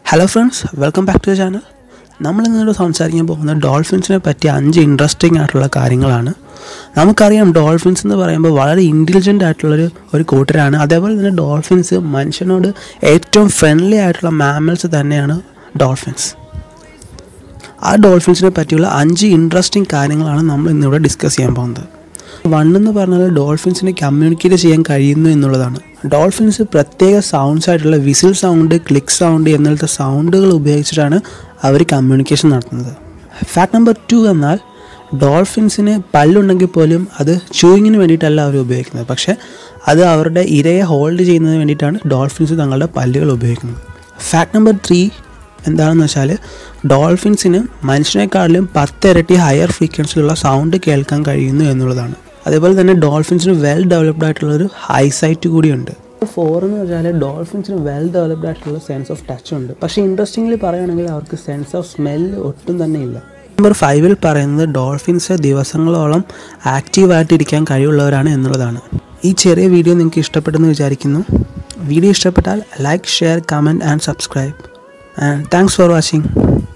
hello friends welcome back to the channel നമ്മൾ ഇന്നിവിടെ സംസാരിക്കാൻ പോകുന്നത് ഡോൾഫിൻസിനെ പറ്റി അഞ്ച് ഇൻട്രസ്റ്റിംഗ് ആയിട്ടുള്ള കാര്യങ്ങളാണ് നമുക്കറിയാം ഡോൾഫിൻസ് എന്ന് പറയുമ്പോൾ വളരെ ഇൻ്റലിജൻ്റ് ആയിട്ടുള്ളൊരു ഒരു കൂട്ടരാണ് അതേപോലെ തന്നെ ഡോൾഫിൻസ് മനുഷ്യനോട് ഏറ്റവും ഫ്രണ്ട്ലി ആയിട്ടുള്ള മാമൽസ് തന്നെയാണ് ഡോൾഫിൻസ് ആ ഡോൾഫിൻസിനെ പറ്റിയുള്ള അഞ്ച് ഇൻട്രസ്റ്റിംഗ് കാര്യങ്ങളാണ് നമ്മൾ ഇന്നിവിടെ ഡിസ്കസ് ചെയ്യാൻ പോകുന്നത് വൺ എന്ന് പറഞ്ഞാൽ ഡോൾഫിൻസിനെ കമ്മ്യൂണിക്കേറ്റ് ചെയ്യാൻ കഴിയുന്നു എന്നുള്ളതാണ് ഡോൾഫിൻസ് പ്രത്യേക സൗണ്ട്സ് ആയിട്ടുള്ള വിസിൽ സൗണ്ട് ക്ലിക്ക് സൗണ്ട് എന്നിങ്ങനത്തെ സൗണ്ടുകൾ ഉപയോഗിച്ചിട്ടാണ് അവർ കമ്മ്യൂണിക്കേഷൻ നടത്തുന്നത് ഫാക്ട് നമ്പർ ടു എന്നാൽ ഡോൾഫിൻസിന് പല്ലുണ്ടെങ്കിൽ പോലും അത് ചൂയിങ്ങിന് വേണ്ടിയിട്ടല്ല അവർ ഉപയോഗിക്കുന്നത് പക്ഷേ അത് അവരുടെ ഇരയെ ഹോൾഡ് ചെയ്യുന്നതിന് വേണ്ടിയിട്ടാണ് ഡോൾഫിൻസ് തങ്ങളുടെ പല്ലുകൾ ഉപയോഗിക്കുന്നത് ഫാക്ട് നമ്പർ ത്രീ എന്താണെന്ന് വെച്ചാൽ ഡോൾഫിൻസിന് മനുഷ്യനെക്കാളിലും പത്തിരട്ടി ഹയർ ഫ്രീക്വൻസിയിലുള്ള സൗണ്ട് കേൾക്കാൻ കഴിയുന്നു എന്നുള്ളതാണ് അതേപോലെ തന്നെ ഡോൾഫിൻസിന് വെൽ ഡെവലപ്ഡ് ആയിട്ടുള്ളൊരു ഹൈസൈറ്റ് കൂടിയുണ്ട് ഫോർ എന്ന് വെച്ചാൽ ഡോൾഫിൻസിന് വെൽ ഡെവലപ്ഡ് ആയിട്ടുള്ള സെൻസ് ഓഫ് ടച്ച് ഉണ്ട് പക്ഷേ ഇൻട്രസ്റ്റിംഗ്ലി പറയുകയാണെങ്കിൽ അവർക്ക് സെൻസ് ഓഫ് സ്മെല്ല് ഒട്ടും തന്നെ ഇല്ല നമ്പർ ഫൈവിൽ പറയുന്നത് ഡോൾഫിൻസ് ദിവസങ്ങളോളം ആക്റ്റീവായിട്ടിരിക്കാൻ കഴിവുള്ളവരാണ് എന്നുള്ളതാണ് ഈ ചെറിയ വീഡിയോ നിങ്ങൾക്ക് ഇഷ്ടപ്പെട്ടെന്ന് വിചാരിക്കുന്നു വീഡിയോ ഇഷ്ടപ്പെട്ടാൽ like share comment and subscribe and thanks for watching